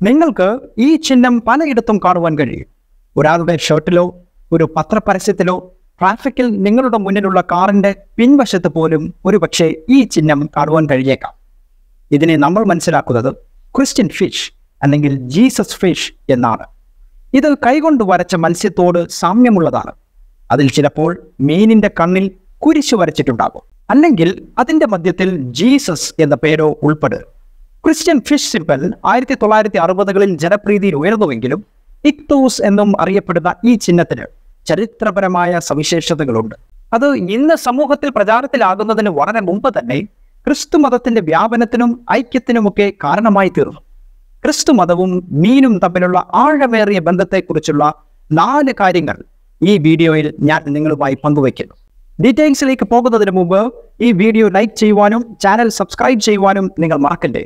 നിങ്ങൾക്ക് ഈ ചിഹ്നം പലയിടത്തും കാണുവാൻ കഴിയും ഒരാളുടെ ഷർട്ടിലോ ഒരു പത്രപരസ്യത്തിലോ ട്രാഫിക്കിൽ നിങ്ങളുടെ മുന്നിലുള്ള കാറിന്റെ പിൻവശത്ത് പോലും ഒരുപക്ഷെ ഈ ചിഹ്നം കാണുവാൻ കഴിയേക്കാം ഇതിനെ നമ്മൾ മനസ്സിലാക്കുന്നത് ക്രിസ്ത്യൻ ഫിഷ് അല്ലെങ്കിൽ ജീസസ് ഫിഷ് എന്നാണ് ഇത് കൈകൊണ്ട് വരച്ച മത്സ്യത്തോട് സാമ്യമുള്ളതാണ് അതിൽ ചിലപ്പോൾ മീനിന്റെ കണ്ണിൽ കുരിശു വരച്ചിട്ടുണ്ടാകും അല്ലെങ്കിൽ അതിന്റെ മധ്യത്തിൽ ജീസസ് എന്ന പേരോ ഉൾപ്പെടും ക്രിസ്ത്യൻ ഫിഷ് സിമ്പൽ ആയിരത്തി തൊള്ളായിരത്തി അറുപതുകളിൽ ജനപ്രീതിയിൽ ഉയർന്നുവെങ്കിലും ഇക്തൂസ് എന്നും അറിയപ്പെടുന്ന ഈ ചിഹ്നത്തിന് ചരിത്രപരമായ സവിശേഷതകളുണ്ട് അത് ഇന്ന് സമൂഹത്തിൽ പ്രചാരത്തിലാകുന്നതിന് വളരെ മുമ്പ് തന്നെ ക്രിസ്തു മതത്തിന്റെ വ്യാപനത്തിനും ഐക്യത്തിനുമൊക്കെ കാരണമായി തീർന്നു ക്രിസ്തു മതവും മീനും തമ്മിലുള്ള ആഴമേറിയ ബന്ധത്തെക്കുറിച്ചുള്ള നാല് കാര്യങ്ങൾ ഈ വീഡിയോയിൽ ഞാൻ നിങ്ങളുമായി പങ്കുവയ്ക്കുന്നു ഡീറ്റെയിൽസിലേക്ക് പോകുന്നതിന് മുമ്പ് ഈ വീഡിയോ ലൈക്ക് ചെയ്യുവാനും ചാനൽ സബ്സ്ക്രൈബ് ചെയ്യുവാനും നിങ്ങൾ മറക്കണ്ടേ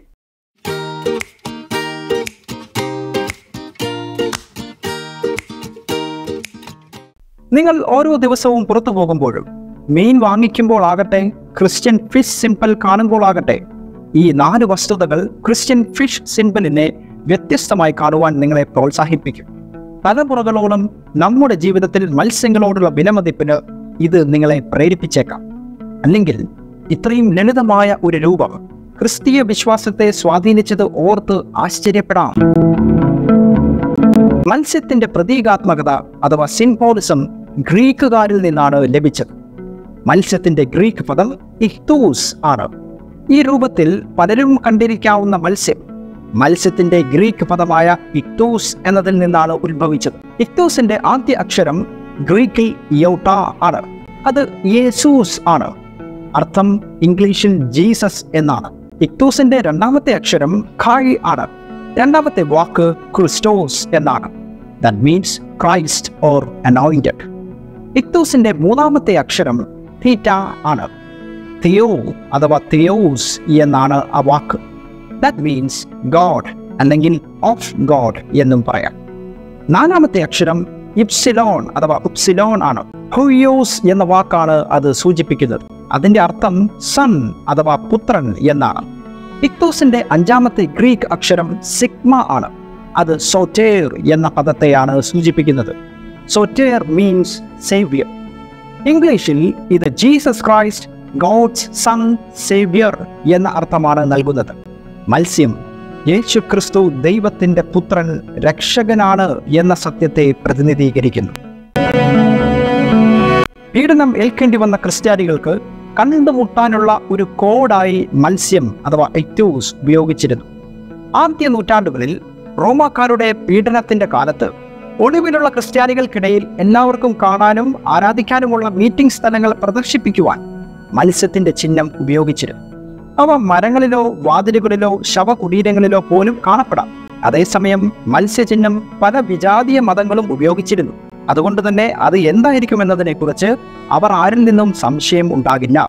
നിങ്ങൾ ഓരോ ദിവസവും പുറത്തു പോകുമ്പോഴും മീൻ വാങ്ങിക്കുമ്പോൾ ആകട്ടെ ക്രിസ്ത്യൻ ഫിഷ് സിമ്പൽ കാണുമ്പോൾ ആകട്ടെ ഈ നാല് വസ്തുതകൾ ക്രിസ്ത്യൻ ഫിഷ് സിമ്പലിനെ വ്യത്യസ്തമായി കാണുവാൻ നിങ്ങളെ പ്രോത്സാഹിപ്പിക്കും തലമുറകളോളം നമ്മുടെ ജീവിതത്തിൽ മത്സ്യങ്ങളോടുള്ള വിലമതിപ്പിന് ഇത് നിങ്ങളെ പ്രേരിപ്പിച്ചേക്കാം അല്ലെങ്കിൽ ഇത്രയും ലളിതമായ ഒരു രൂപം ക്രിസ്തീയ വിശ്വാസത്തെ സ്വാധീനിച്ചത് ഓർത്ത് ആശ്ചര്യപ്പെടാം മത്സ്യത്തിന്റെ പ്രതീകാത്മകത അഥവാ സിംബോളിസം ഗ്രീക്കുകാരിൽ നിന്നാണ് ലഭിച്ചത് മത്സ്യത്തിന്റെ ഗ്രീക്ക് പദം ഇഹ്തൂസ് ആണ് ഈ രൂപത്തിൽ പലരും കണ്ടിരിക്കാവുന്ന മത്സ്യം മത്സ്യത്തിന്റെ ഗ്രീക്ക് പദമായ ഇക്തൂസ് എന്നതിൽ നിന്നാണ് ഉത്ഭവിച്ചത് ഇക്തൂസിന്റെ ആദ്യ അക്ഷരം ഗ്രീക്കിൽ യോട്ട ആണ് അത് യേസൂസ് ആണ് അർത്ഥം ഇംഗ്ലീഷിൽ ജീസസ് എന്നാണ് ഇക്തൂസിന്റെ രണ്ടാമത്തെ അക്ഷരം ഖായ് ആണ് രണ്ടാമത്തെ വാക്ക് ക്രിസ്റ്റോസ് എന്നാണ് that means Christ or anointed ഇക്തൂസിന്റെ മൂന്നാമത്തെ അക്ഷരം തീറ്റ ആണ് തിയോ അഥവാ തിയോസ് എന്നാണ് ആ വാക്ക് ദാറ്റ് മീൻസ് ഗോഡ് അല്ലെങ്കിൽ ഓഫ് ഗോഡ് എന്നും പറയാം നാലാമത്തെ അക്ഷരം ഇപ്സിലോൺ അഥവാ ഉപ്സിലോൺ ആണ് ഹുയോസ് എന്ന വാക്കാണ് അത് സൂചിപ്പിക്കുന്നത് അതിന്റെ അർത്ഥം സൺ അഥവാ പുത്രൻ എന്നാണ് ഇക്തോസിന്റെ അഞ്ചാമത്തെ ഗ്രീക്ക് അക്ഷരം സിഗ്മ ആണ് അത് സോറ്റേർ എന്ന പദത്തെയാണ് സൂചിപ്പിക്കുന്നത് സോറ്റേർ മീൻസ് സേവ്യർ ഇംഗ്ലീഷിൽ ഇത് Jesus Christ God's son saviour എന്ന അർത്ഥമാണ് നൽകുന്നത് മത്സ്യം യേശു ക്രിസ്തു ദൈവത്തിന്റെ പുത്രൻ രക്ഷകനാണ് എന്ന സത്യത്തെ പ്രതിനിധീകരിക്കുന്നു പീഡനം ഏൽക്കേണ്ടി വന്ന ക്രിസ്ത്യാനികൾക്ക് കണ്ടുമുട്ടാനുള്ള ഒരു കോഡായി മത്സ്യം അഥവാ എക്റ്റൂസ് ഉപയോഗിച്ചിരുന്നു ആദ്യ നൂറ്റാണ്ടുകളിൽ റോമാക്കാരുടെ പീഡനത്തിന്റെ കാലത്ത് ഒളിവിലുള്ള ക്രിസ്ത്യാനികൾക്കിടയിൽ എല്ലാവർക്കും കാണാനും ആരാധിക്കാനുമുള്ള മീറ്റിംഗ് സ്ഥലങ്ങൾ പ്രദർശിപ്പിക്കുവാൻ മത്സ്യത്തിന്റെ ചിഹ്നം ഉപയോഗിച്ചിരുന്നു അവ മരങ്ങളിലോ വാതിലുകളിലോ ശവകുടീരങ്ങളിലോ പോലും കാണപ്പെടാം അതേസമയം മത്സ്യചിഹ്നം പല വിജാതീയ മതങ്ങളും ഉപയോഗിച്ചിരുന്നു അതുകൊണ്ട് തന്നെ അത് എന്തായിരിക്കുമെന്നതിനെ കുറിച്ച് അവർ ആരിൽ നിന്നും സംശയം ഉണ്ടാകില്ല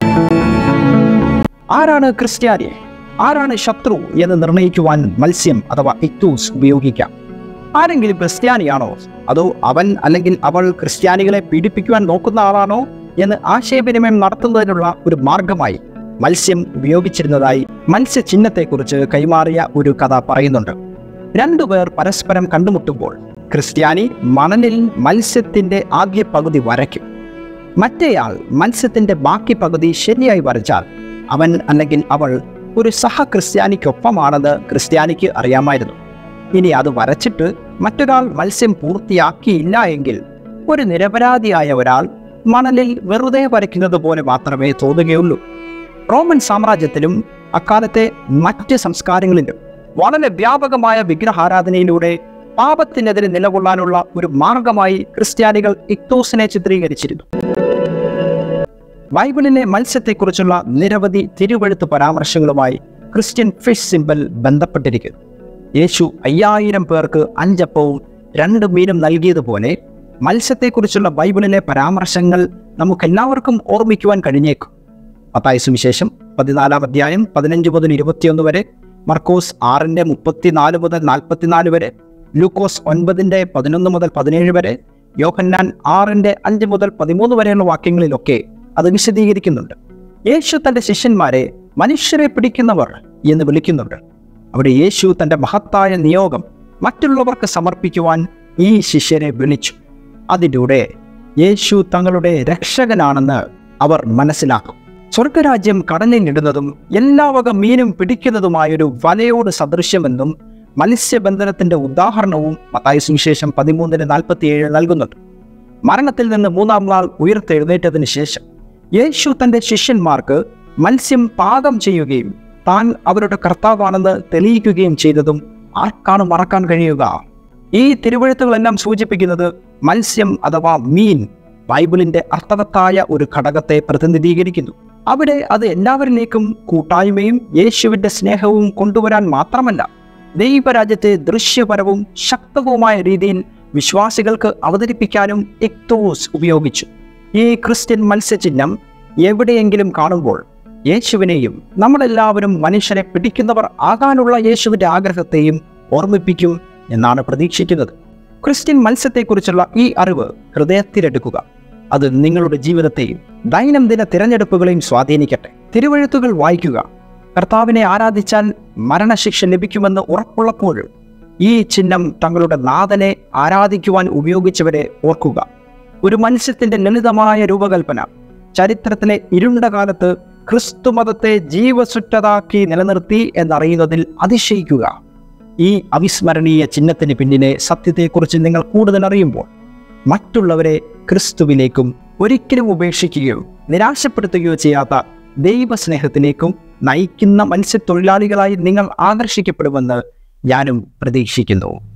ആരാണ് ക്രിസ്ത്യാനി ആരാണ് ശത്രു എന്ന് നിർണയിക്കുവാൻ മത്സ്യം അഥവാ ഇക്തൂസ് ഉപയോഗിക്കാം ആരെങ്കിലും ക്രിസ്ത്യാനിയാണോ അതോ അവൻ അല്ലെങ്കിൽ അവൾ ക്രിസ്ത്യാനികളെ പീഡിപ്പിക്കുവാൻ നോക്കുന്ന ആളാണോ എന്ന് ആശയവിനിമയം നടത്തുന്നതിനുള്ള ഒരു മാർഗമായി മത്സ്യം ഉപയോഗിച്ചിരുന്നതായി മത്സ്യചിഹ്നത്തെക്കുറിച്ച് കൈമാറിയ ഒരു കഥ പറയുന്നുണ്ട് രണ്ടുപേർ പരസ്പരം കണ്ടുമുട്ടുമ്പോൾ ക്രിസ്ത്യാനി മണലിൽ മത്സ്യത്തിന്റെ ആദ്യ പകുതി വരയ്ക്കും മറ്റേയാൾ മത്സ്യത്തിന്റെ ബാക്കി പകുതി ശരിയായി വരച്ചാൽ അവൻ അല്ലെങ്കിൽ അവൾ ഒരു സഹ ക്രിസ്ത്യാനിക്കൊപ്പമാണെന്ന് ക്രിസ്ത്യാനിക്ക് അറിയാമായിരുന്നു ഇനി അത് വരച്ചിട്ട് മറ്റൊരാൾ മത്സ്യം പൂർത്തിയാക്കിയില്ല എങ്കിൽ ഒരു നിരപരാധിയായ ഒരാൾ മണലിൽ വെറുതെ വരയ്ക്കുന്നത് പോലെ മാത്രമേ തോന്നുകയുള്ളൂ റോമൻ സാമ്രാജ്യത്തിലും അക്കാലത്തെ മറ്റ് സംസ്കാരങ്ങളിലും വളരെ വ്യാപകമായ വിഗ്രഹാരാധനയിലൂടെ പാപത്തിനെതിരെ നിലകൊള്ളാനുള്ള ഒരു മാർഗമായി ക്രിസ്ത്യാനികൾ ഇക്തോസിനെ ചിത്രീകരിച്ചിരുന്നു ബൈബിളിലെ മത്സ്യത്തെക്കുറിച്ചുള്ള നിരവധി തിരുവെഴുത്ത് പരാമർശങ്ങളുമായി ക്രിസ്ത്യൻ ഫിഷ് സിമ്പൽ ബന്ധപ്പെട്ടിരിക്കുന്നു യേശു അയ്യായിരം പേർക്ക് അഞ്ചപ്പവും രണ്ട് മീനും നൽകിയതുപോലെ മത്സ്യത്തെക്കുറിച്ചുള്ള ബൈബിളിലെ പരാമർശങ്ങൾ നമുക്കെല്ലാവർക്കും ഓർമ്മിക്കുവാൻ കഴിഞ്ഞേക്കും പത്തായ സുവിശേഷം പതിനാലാം അധ്യായം പതിനഞ്ച് മുതൽ ഇരുപത്തിയൊന്ന് വരെ മർക്കോസ് ആറിൻ്റെ മുപ്പത്തിനാല് മുതൽ നാൽപ്പത്തിനാല് വരെ ലൂക്കോസ് ഒൻപതിൻ്റെ പതിനൊന്ന് മുതൽ പതിനേഴ് വരെ യോഹന്നാൻ ആറിൻ്റെ അഞ്ച് മുതൽ പതിമൂന്ന് വരെയുള്ള വാക്യങ്ങളിലൊക്കെ അത് വിശദീകരിക്കുന്നുണ്ട് യേശു തൻ്റെ ശിഷ്യന്മാരെ മനുഷ്യരെ പിടിക്കുന്നവർ എന്ന് വിളിക്കുന്നുണ്ട് അവിടെ യേശു തൻ്റെ മഹത്തായ നിയോഗം മറ്റുള്ളവർക്ക് സമർപ്പിക്കുവാൻ ഈ ശിഷ്യരെ വിളിച്ചു അതിലൂടെ യേശു തങ്ങളുടെ രക്ഷകനാണെന്ന് അവർ മനസ്സിലാക്കും സ്വർഗരാജ്യം കടലിലിടുന്നതും എല്ലാ വക മീനും പിടിക്കുന്നതുമായൊരു വലയോട് സദൃശ്യമെന്നും മത്സ്യബന്ധനത്തിന്റെ ഉദാഹരണവും മത്തായി സുവിശേഷം പതിമൂന്നിന് നാൽപ്പത്തിയേഴ് നൽകുന്നുണ്ട് മരണത്തിൽ നിന്ന് മൂന്നാം നാൾ ഉയർത്തെഴുന്നേറ്റതിന് ശേഷം യേശു തന്റെ ശിഷ്യന്മാർക്ക് മത്സ്യം പാകം ചെയ്യുകയും താൻ അവരുടെ കർത്താവാണെന്ന് തെളിയിക്കുകയും ചെയ്തതും ആർക്കാണ് മറക്കാൻ കഴിയുക ഈ തിരുവഴുത്തുകളെല്ലാം സൂചിപ്പിക്കുന്നത് മത്സ്യം അഥവാ മീൻ ബൈബിളിന്റെ അർത്ഥവത്തായ ഒരു ഘടകത്തെ പ്രതിനിധീകരിക്കുന്നു അവിടെ അത് എല്ലാവരിലേക്കും കൂട്ടായ്മയും യേശുവിന്റെ സ്നേഹവും കൊണ്ടുവരാൻ മാത്രമല്ല ദൈവരാജ്യത്തെ ദൃശ്യപരവും ശക്തവുമായ രീതിയിൽ വിശ്വാസികൾക്ക് അവതരിപ്പിക്കാനും എക്തോസ് ഉപയോഗിച്ചു ഈ ക്രിസ്ത്യൻ മത്സ്യചിഹ്നം എവിടെയെങ്കിലും കാണുമ്പോൾ യേശുവിനെയും നമ്മളെല്ലാവരും മനുഷ്യരെ പിടിക്കുന്നവർ ആകാനുള്ള യേശുവിന്റെ ആഗ്രഹത്തെയും ഓർമ്മിപ്പിക്കും എന്നാണ് പ്രതീക്ഷിക്കുന്നത് ക്രിസ്ത്യൻ മത്സ്യത്തെക്കുറിച്ചുള്ള ഈ അറിവ് ഹൃദയത്തിലെടുക്കുക അത് നിങ്ങളുടെ ജീവിതത്തെയും ദൈനംദിന തിരഞ്ഞെടുപ്പുകളെയും സ്വാധീനിക്കട്ടെ തിരുവഴുത്തുകൾ വായിക്കുക കർത്താവിനെ ആരാധിച്ചാൽ മരണശിക്ഷ ലഭിക്കുമെന്ന് ഉറപ്പുള്ളപ്പോഴും ഈ ചിഹ്നം തങ്ങളുടെ നാഥനെ ആരാധിക്കുവാൻ ഉപയോഗിച്ചവരെ ഓർക്കുക ഒരു മത്സ്യത്തിന്റെ ലളിതമായ രൂപകൽപ്പന ചരിത്രത്തിലെ ഇരുണ്ട കാലത്ത് ക്രിസ്തുമതത്തെ ജീവസുറ്റതാക്കി നിലനിർത്തി എന്നറിയുന്നതിൽ അതിശയിക്കുക ഈ അവിസ്മരണീയ ചിഹ്നത്തിന് പിന്നിലെ സത്യത്തെക്കുറിച്ച് നിങ്ങൾ കൂടുതൽ അറിയുമ്പോൾ മറ്റുള്ളവരെ ക്രിസ്തുവിലേക്കും ഒരിക്കലും ഉപേക്ഷിക്കുകയോ നിരാശപ്പെടുത്തുകയോ ചെയ്യാത്ത ദൈവസ്നേഹത്തിലേക്കും നയിക്കുന്ന മത്സ്യത്തൊഴിലാളികളായി നിങ്ങൾ ആകർഷിക്കപ്പെടുമെന്ന് ഞാനും പ്രതീക്ഷിക്കുന്നു